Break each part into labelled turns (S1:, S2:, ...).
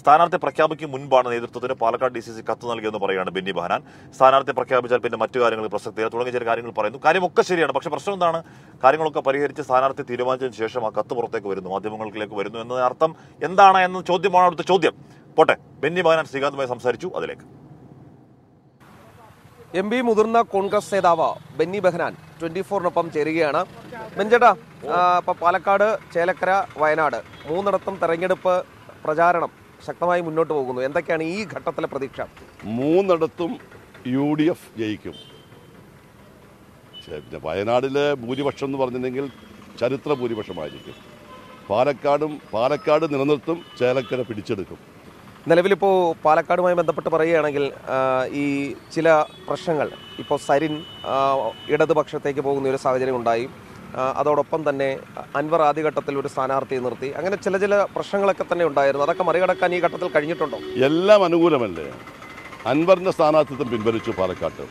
S1: സ്ഥാനാർത്ഥി പ്രഖ്യാപിക്കും മുൻപാണ് നേതൃത്വത്തിന് പാലക്കാട് ഡി സി സി കത്ത് നൽകിയെന്ന് പറയുകയാണ് ബെന്നി ബഹനാൻ സ്ഥാനാർത്ഥി പ്രഖ്യാപിച്ചാൽ പിന്നെ മറ്റു കാര്യങ്ങൾ പ്രസക്തിയില്ല തുടങ്ങിയ ചില കാര്യങ്ങൾ പറയുന്നു കാര്യമൊക്കെ ശരിയാണ് പക്ഷേ പ്രശ്നം എന്താണ് കാര്യങ്ങളൊക്കെ പരിഹരിച്ച് സ്ഥാനാർത്ഥി തീരുമാനിച്ചതിന് ശേഷം ആ കത്ത് പുറത്തേക്ക് വരുന്നു മാധ്യമങ്ങളിലേക്ക് വരുന്നു എന്നതിന് അർത്ഥം എന്താണ് എന്ന ചോദ്യമാണ് അടുത്ത ചോദ്യം പോട്ടെ ബെന്നി ബഹനാൻ ശ്രീകാന്തുമായി സംസാരിച്ചു അതിലേക്ക്
S2: എം പി മുതിർന്ന കോൺഗ്രസ് നേതാവ് ബെന്നി ബെഹനാൻ ട്വന്റി ഫോറിനൊപ്പം ചേരുകയാണ് ബെഞ്ചേട്ടാ ഇപ്പൊ പാലക്കാട് ചേലക്കര വയനാട് മൂന്നിടത്തും തെരഞ്ഞെടുപ്പ് പ്രചാരണം ശക്തമായി മുന്നോട്ട് പോകുന്നു എന്തൊക്കെയാണ് ഈ ഘട്ടത്തിലെ പ്രതീക്ഷ
S3: മൂന്നിടത്തും യു ഡി എഫ് ജയിക്കും പക്ഷേ പിന്നെ വയനാടിലെ ഭൂരിപക്ഷം എന്ന് പറഞ്ഞിട്ടുണ്ടെങ്കിൽ ചരിത്ര ഭൂരിപക്ഷമായിരിക്കും പാലക്കാടും പാലക്കാട് നിലനിർത്തും ചേലക്കര പിടിച്ചെടുക്കും
S2: നിലവിലിപ്പോൾ പാലക്കാടുമായി ബന്ധപ്പെട്ട് പറയുകയാണെങ്കിൽ ആ, ഈ ചില പ്രശ്നങ്ങൾ ഇപ്പോൾ സരിൻ ആ, ഇടതുപക്ഷത്തേക്ക് പോകുന്ന ഒരു സാഹചര്യം ഉണ്ടായി ആ, അതോടൊപ്പം തന്നെ അൻവർ ആദ്യഘട്ടത്തിൽ ഒരു സ്ഥാനാർത്ഥിയെ നിർത്തി അങ്ങനെ ചില ചില പ്രശ്നങ്ങളൊക്കെ തന്നെ ഉണ്ടായിരുന്നു അതൊക്കെ മറികടക്കാൻ ഈ ഘട്ടത്തിൽ കഴിഞ്ഞിട്ടുണ്ടോ
S3: എല്ലാം അനുകൂലമല്ലേ അൻവറിൻ്റെ സ്ഥാനാർത്ഥിത്വം പിൻവലിച്ചു പാലക്കാട്ട്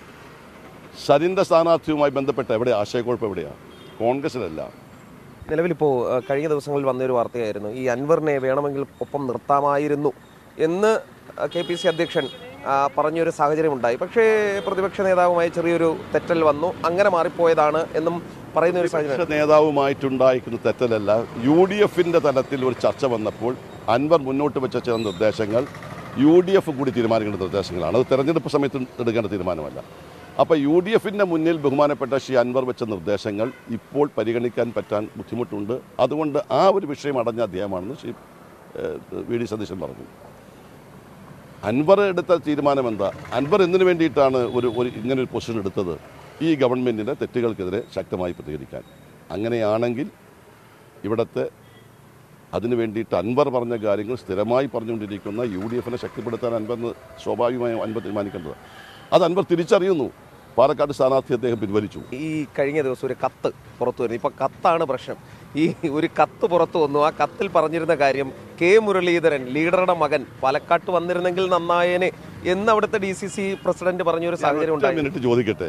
S3: സരിൻ്റെ സ്ഥാനാർത്ഥിയുമായി ബന്ധപ്പെട്ട എവിടെ ആശയക്കുഴപ്പം എവിടെയാണ് കോൺഗ്രസിലല്ല
S2: നിലവിലിപ്പോൾ ആ, കഴിഞ്ഞ ദിവസങ്ങളിൽ വന്നൊരു വാർത്തയായിരുന്നു ഈ അൻവറിനെ വേണമെങ്കിൽ ഒപ്പം നിർത്താമായിരുന്നു എന്ന് കെ പി സി അധ്യക്ഷൻ ആ, പറഞ്ഞൊരു സാഹചര്യം ഉണ്ടായി പക്ഷേ പ്രതിപക്ഷ നേതാവുമായി ചെറിയൊരു തെറ്റൽ വന്നു അങ്ങനെ മാറിപ്പോയതാണ് എന്നും പറയുന്ന ഒരു സാഹചര്യം
S3: പ്രതിപക്ഷ നേതാവുമായിട്ടുണ്ടായിരിക്കുന്ന തെറ്റലല്ല യു ഡി എഫിൻ്റെ തലത്തിൽ ഒരു ചർച്ച വന്നപ്പോൾ അൻവർ മുന്നോട്ട് വെച്ച ചില നിർദ്ദേശങ്ങൾ യു ഡി എഫ് കൂടി തീരുമാനിക്കേണ്ട നിർദ്ദേശങ്ങളാണ് അത് തെരഞ്ഞെടുപ്പ് സമയത്ത് എടുക്കേണ്ട തീരുമാനമല്ല അപ്പോൾ യു ഡി എഫിൻ്റെ മുന്നിൽ ബഹുമാനപ്പെട്ട ശ്രീ അൻവർ വെച്ച നിർദ്ദേശങ്ങൾ ഇപ്പോൾ പരിഗണിക്കാൻ പറ്റാൻ ബുദ്ധിമുട്ടുണ്ട് അതുകൊണ്ട് ആ ഒരു വിഷയം അടഞ്ഞ അധ്യായമാണെന്ന് ശ്രീ ഏഹ്, വി ഡി സതീശൻ പറഞ്ഞു അൻവർ എടുത്ത തീരുമാനം എന്താ അൻവർ എന്തിനു വേണ്ടിയിട്ടാണ് ഒരു ഒരു ഇങ്ങനെ ഒരു പൊസിഷൻ എടുത്തത് ഈ ഗവൺമെൻറ്റിൻ്റെ തെറ്റുകൾക്കെതിരെ ശക്തമായി പ്രതികരിക്കാൻ അങ്ങനെയാണെങ്കിൽ ഇവിടുത്തെ അതിനു വേണ്ടിയിട്ട് അൻവർ പറഞ്ഞ കാര്യങ്ങൾ സ്ഥിരമായി പറഞ്ഞുകൊണ്ടിരിക്കുന്ന യു ഡി എഫിനെ ശക്തിപ്പെടുത്താൻ അൻവറിന് സ്വാഭാവികമായും അൻവർ തീരുമാനിക്കേണ്ടത് അത് അൻവർ തിരിച്ചറിയുന്നു പാലക്കാട് സ്ഥാനാർത്ഥി അദ്ദേഹം പിൻവലിച്ചു
S2: ഈ കഴിഞ്ഞ ദിവസം ഒരു കത്ത് പുറത്തു വരുന്നു ഇപ്പൊ കത്താണ് പ്രശ്നം ഈ ഒരു കത്ത് പുറത്തു വന്നു ആ കത്തിൽ പറഞ്ഞിരുന്ന കാര്യം കെ മുരളീധരൻ ലീഡറുടെ മകൻ പാലക്കാട്ട് വന്നിരുന്നെങ്കിൽ നന്നായേനെ എന്ന് അവിടുത്തെ ഡി സി സി പ്രസിഡന്റ് പറഞ്ഞൊരു സാഹചര്യം
S3: ഒറ്റ
S2: ഉണ്ടായി
S3: മിനിറ്റ് ചോദിക്കട്ടെ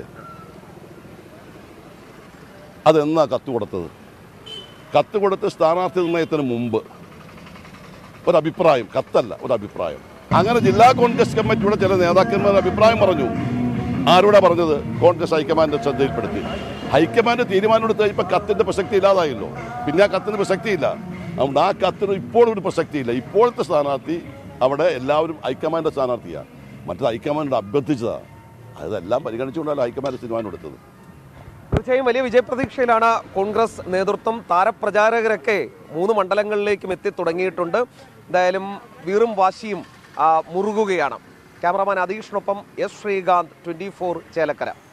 S3: അതെന്നാ കത്ത് കൊടുത്തത് കത്ത് കൊടുത്ത് സ്ഥാനാർത്ഥി നിർണയത്തിന് മുമ്പ് ഒരു അഭിപ്രായം കത്തല്ല ഒരു അഭിപ്രായം അങ്ങനെ ജില്ലാ കോൺഗ്രസ് കമ്മിറ്റിയുടെ ചില നേതാക്കന്മാർ അഭിപ്രായം പറഞ്ഞു ആരോടാ പറഞ്ഞത് കോൺഗ്രസ് ഹൈക്കമാൻഡ് ശ്രദ്ധയിൽപ്പെടുത്തി ഹൈക്കമാൻഡ് തീരുമാനം എടുത്ത് ഇപ്പൊ കത്തിന്റെ പ്രസക്തി ഇല്ലാതായല്ലോ പിന്നെ ആ കത്തിന് പ്രസക്തിയില്ല അതുകൊണ്ട് ആ കത്തിന് ഇപ്പോൾ ഒരു പ്രസക്തിയില്ല ഇപ്പോഴത്തെ സ്ഥാനാർത്ഥി അവിടെ എല്ലാവരും ഹൈക്കമാൻഡ് സ്ഥാനാർത്ഥിയാണ് മറ്റത് ഹൈക്കമാൻഡ് അഭ്യർത്ഥിച്ചതാണ് അതെല്ലാം പരിഗണിച്ചുകൊണ്ടല്ല ഹൈക്കമാൻഡ് തീരുമാനം എടുത്തത്
S2: തീർച്ചയായും വലിയ വിജയപ്രതീക്ഷയിലാണ് കോൺഗ്രസ് നേതൃത്വം താരപ്രചാരകരൊക്കെ മൂന്ന് മണ്ഡലങ്ങളിലേക്കും എത്തി തുടങ്ങിയിട്ടുണ്ട് എന്തായാലും വീറും വാശിയും ആ, മുറുകുകയാണ് ക്യാമറാമാൻ അതീഷിനൊപ്പം എസ് ശ്രീകാന്ത് ട്വന്റി ചേലക്കര